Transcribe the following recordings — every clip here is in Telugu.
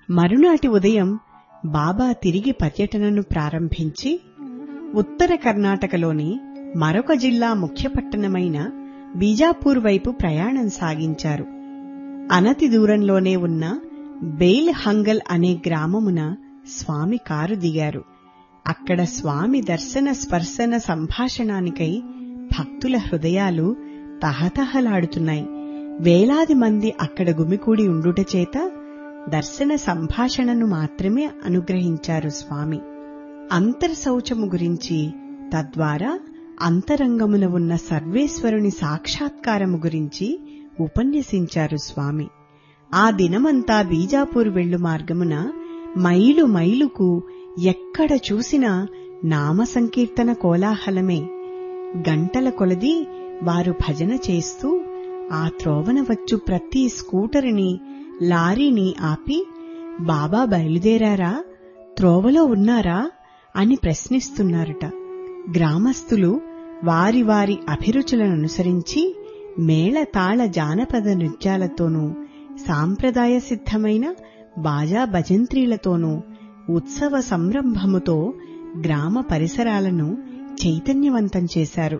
మరునాటి ఉదయం బాబా తిరిగి పర్యటనను ప్రారంభించి ఉత్తర కర్ణాటకలోని మరొక జిల్లా ముఖ్య పట్టణమైన బీజాపూర్ వైపు ప్రయాణం సాగించారు అనతి దూరంలోనే ఉన్న బెయిల్ హంగల్ అనే గ్రామమున స్వామి కారు దిగారు అక్కడ స్వామి దర్శన స్పర్శన సంభాషణానికై భక్తుల హృదయాలు తహతహలాడుతున్నాయి వేలాది మంది అక్కడ గుమికూడి ఉండుట చేత దర్శన సంభాషణను మాత్రమే అనుగ్రహించారు స్వామి అంతర్శౌచము గురించి తద్వారా అంతరంగమున ఉన్న సర్వేశ్వరుని సాక్షాత్కారము గురించి ఉపన్యసించారు స్వామి ఆ దినమంతా బీజాపూర్ వెళ్ళు మార్గమున మైలు మైలుకు ఎక్కడ చూసినా నామ సంకీర్తన కోలాహలమే గంటల కొలది వారు భజన చేస్తూ ఆ త్రోవన వచ్చు ప్రతి స్కూటరుని లారీని ఆపి బాబా బయలుదేరారా త్రోవలో ఉన్నారా అని ప్రశ్నిస్తున్నారట గ్రామస్తులు వారి వారి అభిరుచులను అనుసరించి మేళతాళ జానపద నృత్యాలతోనూ సాంప్రదాయ సిద్ధమైన బాజా భజంత్రీలతోనూ ఉత్సవ సంరంభముతో గ్రామ పరిసరాలను చైతన్యవంతం చేశారు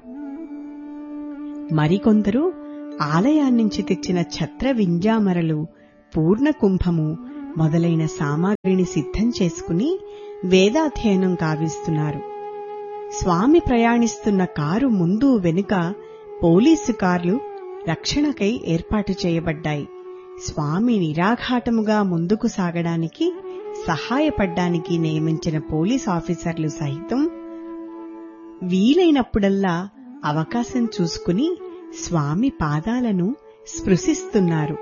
మరికొందరు ఆలయాన్నించి తెచ్చిన ఛత్ర వింజామరలు పూర్ణ కుంభము మొదలైన సామాగ్రిని సిద్ధం చేసుకుని వేదాధ్యయనం కావిస్తున్నారు స్వామి ప్రయాణిస్తున్న కారు ముందు వెనుక పోలీసు కార్లు రక్షణకై ఏర్పాటు చేయబడ్డాయి స్వామి నిరాఘాటముగా ముందుకు సాగడానికి సహాయపడ్డానికి నియమించిన పోలీస్ ఆఫీసర్లు సహితం వీలైనప్పుడల్లా అవకాశం చూసుకుని స్వామి పాదాలను స్పృశిస్తున్నారు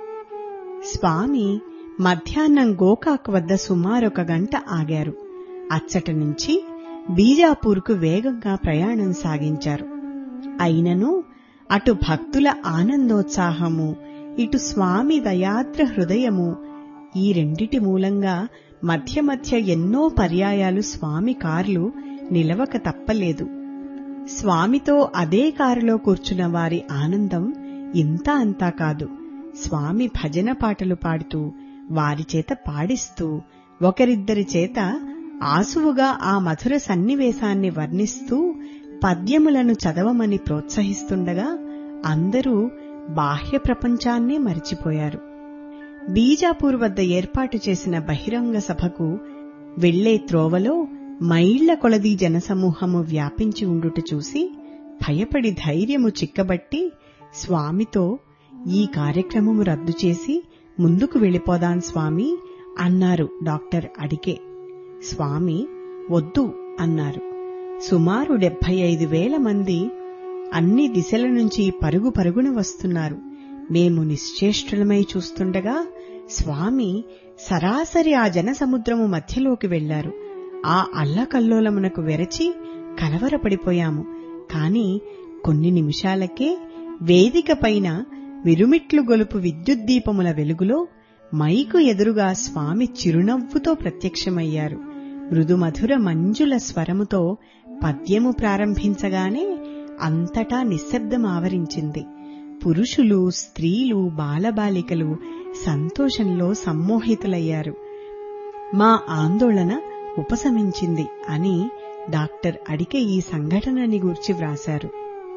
స్వామి మధ్యాహ్నం గోకాక్ వద్ద సుమారొక గంట ఆగారు అచ్చట నుంచి బీజాపూర్కు వేగంగా ప్రయాణం సాగించారు అయినను అటు భక్తుల ఆనందోత్సాహము ఇటు స్వామి దయాద్ర హృదయము ఈ రెండిటి మూలంగా మధ్య మధ్య ఎన్నో పర్యాయాలు స్వామి కార్లు నిలవక తప్పలేదు స్వామితో అదే కారులో కూర్చున్న వారి ఆనందం ఇంత అంతా కాదు స్వామి భజన పాటలు పాడుతూ వారి చేత పాడిస్తూ ఒకరిద్దరి చేత ఆసువుగా ఆ మధుర సన్నివేశాన్ని వర్ణిస్తూ పద్యములను చదవమని ప్రోత్సహిస్తుండగా అందరూ బాహ్య ప్రపంచాన్నే మరిచిపోయారు బీజాపూర్ వద్ద ఏర్పాటు చేసిన బహిరంగ సభకు వెళ్లే త్రోవలో మైళ్ల కొలది జనసమూహము వ్యాపించి ఉండుట చూసి భయపడి ధైర్యము చిక్కబట్టి స్వామితో ఈ కార్యక్రమము రద్దు చేసి ముందుకు వెళ్ళిపోదాం స్వామి అన్నారు డాక్టర్ అడికే స్వామి వద్దు అన్నారు సుమారు డెబ్బై ఐదు వేల మంది అన్ని దిశల నుంచి పరుగు పరుగున వస్తున్నారు మేము నిశ్చేష్టులమై చూస్తుండగా స్వామి సరాసరి ఆ జనసముద్రము మధ్యలోకి వెళ్లారు ఆ అల్లకల్లోలమునకు వెరచి కలవరపడిపోయాము కాని కొన్ని నిమిషాలకే వేదిక పైన విరుమిట్లు గొలుపు విద్యుద్దీపముల వెలుగులో మైకు ఎదురుగా స్వామి చిరునవ్వుతో ప్రత్యక్షమయ్యారు మృదుమధుర మంజుల స్వరముతో పద్యము ప్రారంభించగానే అంతటా నిశ్శబ్దం ఆవరించింది పురుషులు స్త్రీలు బాలబాలికలు సంతోషంలో సమ్మోహితులయ్యారు మా ఆందోళన ఉపశమించింది అని డాక్టర్ అడికే ఈ సంఘటనని గూర్చి వ్రాశారు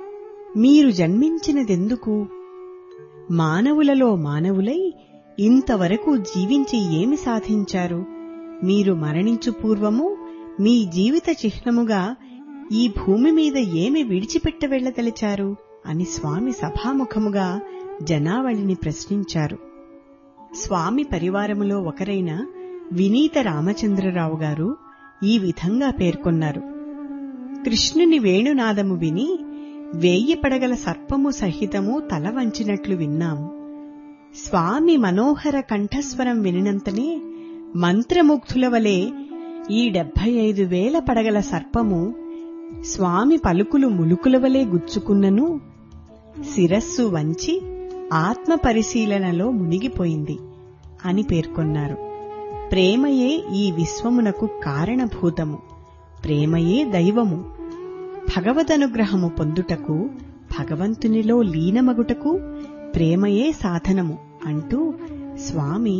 మీరు జన్మించినదెందుకు మానవులలో మానవులై ఇంతవరకు జీవించి ఏమి సాధించారు మీరు మరణించు పూర్వము మీ జీవిత చిహ్నముగా ఈ భూమి మీద ఏమి విడిచిపెట్ట వెళ్లదలిచారు అని స్వామి సభాముఖముగా జనావళిని ప్రశ్నించారు స్వామి పరివారములో ఒకరైన వినీత రామచంద్రరావు గారు ఈ విధంగా పేర్కొన్నారు కృష్ణుని వేణునాదము విని వేయి పడగల సర్పము సహితము తల వంచినట్లు విన్నాం స్వామి మనోహర కంఠస్వరం వినినంతనే మంత్రముగ్ధుల వలె ఈ డెబ్బై ఐదు వేల పడగల సర్పము స్వామి పలుకులు ములుకుల వలె గుచ్చుకున్నను శిరస్సు వంచి ఆత్మ పరిశీలనలో మునిగిపోయింది అని పేర్కొన్నారు ప్రేమయే ఈ విశ్వమునకు కారణభూతము ప్రేమయే దైవము భగవదనుగ్రహము పొందుటకు భగవంతునిలో లీనమగుటకు ప్రేమయే సాధనము అంటూ స్వామి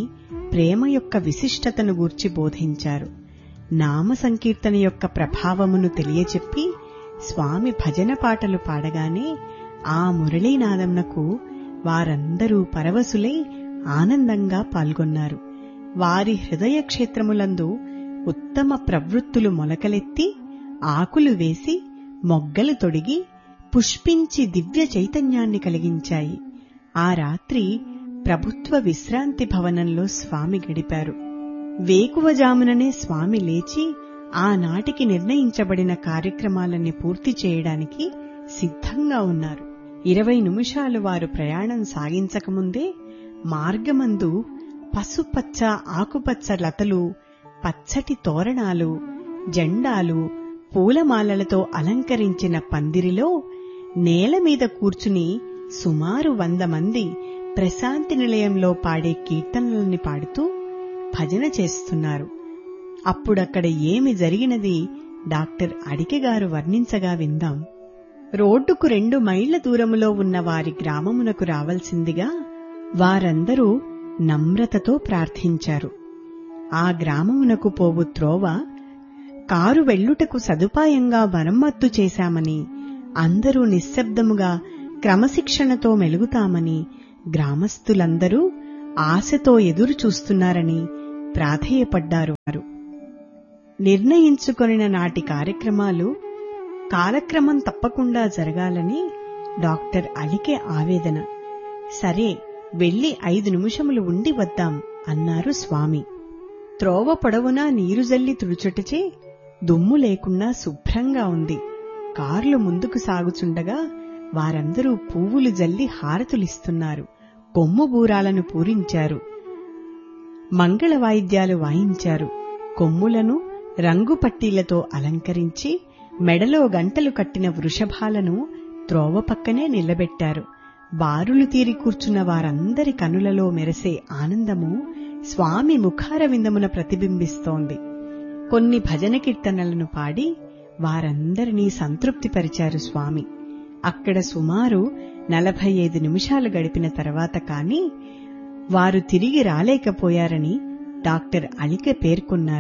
ప్రేమ యొక్క విశిష్టతను గూర్చి బోధించారు నామ సంకీర్తన యొక్క ప్రభావమును తెలియచెప్పి స్వామి భజన పాటలు పాడగానే ఆ మురళీనాదంనకు వారందరూ పరవశులై ఆనందంగా పాల్గొన్నారు వారి హృదయ క్షేత్రములందు ఉత్తమ ప్రవృత్తులు మొలకలెత్తి ఆకులు వేసి మొగ్గలు తొడిగి పుష్పించి దివ్య చైతన్యాన్ని కలిగించాయి ఆ రాత్రి ప్రభుత్వ విశ్రాంతి భవనంలో స్వామి గడిపారు వేకువజాముననే స్వామి లేచి ఆనాటికి నిర్ణయించబడిన కార్యక్రమాలన్నీ పూర్తి చేయడానికి సిద్ధంగా ఉన్నారు ఇరవై నిమిషాలు వారు ప్రయాణం సాగించకముందే మార్గమందు పసుపచ్చ ఆకుపచ్చ లతలు పచ్చటి తోరణాలు జెండాలు పూలమాలలతో అలంకరించిన పందిరిలో నేల మీద కూర్చుని సుమారు వంద మంది ప్రశాంతి నిలయంలో పాడే కీర్తనలని పాడుతూ భజన చేస్తున్నారు అప్పుడక్కడ ఏమి జరిగినది డాక్టర్ అడికె గారు వర్ణించగా విందాం రోడ్డుకు రెండు మైళ్ల దూరములో ఉన్న వారి గ్రామమునకు రావలసిందిగా వారందరూ నమ్రతతో ప్రార్థించారు ఆ గ్రామమునకు పోవు త్రోవ కారు వెళ్ళుటకు సదుపాయంగా మరమ్మత్తు చేశామని అందరూ నిశ్శబ్దముగా క్రమశిక్షణతో మెలుగుతామని గ్రామస్తులందరూ ఆశతో ఎదురు చూస్తున్నారని ప్రాధేయపడ్డారు వారు నిర్ణయించుకొనిన నాటి కార్యక్రమాలు కాలక్రమం తప్పకుండా జరగాలని డాక్టర్ అలికే ఆవేదన సరే వెళ్లి ఐదు నిమిషములు ఉండి వద్దాం అన్నారు స్వామి త్రోవ పొడవునా నీరు జల్లి తుడుచుటచే దుమ్ము లేకుండా శుభ్రంగా ఉంది కార్లు ముందుకు సాగుచుండగా వారందరూ పువ్వులు జల్లి హారతులిస్తున్నారు కొమ్ము బూరాలను పూరించారు మంగళ వాయిద్యాలు వాయించారు కొమ్ములను రంగు పట్టీలతో అలంకరించి మెడలో గంటలు కట్టిన వృషభాలను త్రోవ పక్కనే నిలబెట్టారు బారులు తీరి కూర్చున్న వారందరి కనులలో మెరిసే ఆనందము స్వామి ముఖార విందమున ప్రతిబింబిస్తోంది కొన్ని భజన కీర్తనలను పాడి వారందరినీ సంతృప్తిపరిచారు స్వామి అక్కడ సుమారు నలభై ఐదు నిమిషాలు గడిపిన తర్వాత కాని వారు తిరిగి రాలేకపోయారని డాక్టర్ అలికె పేర్కొన్నారు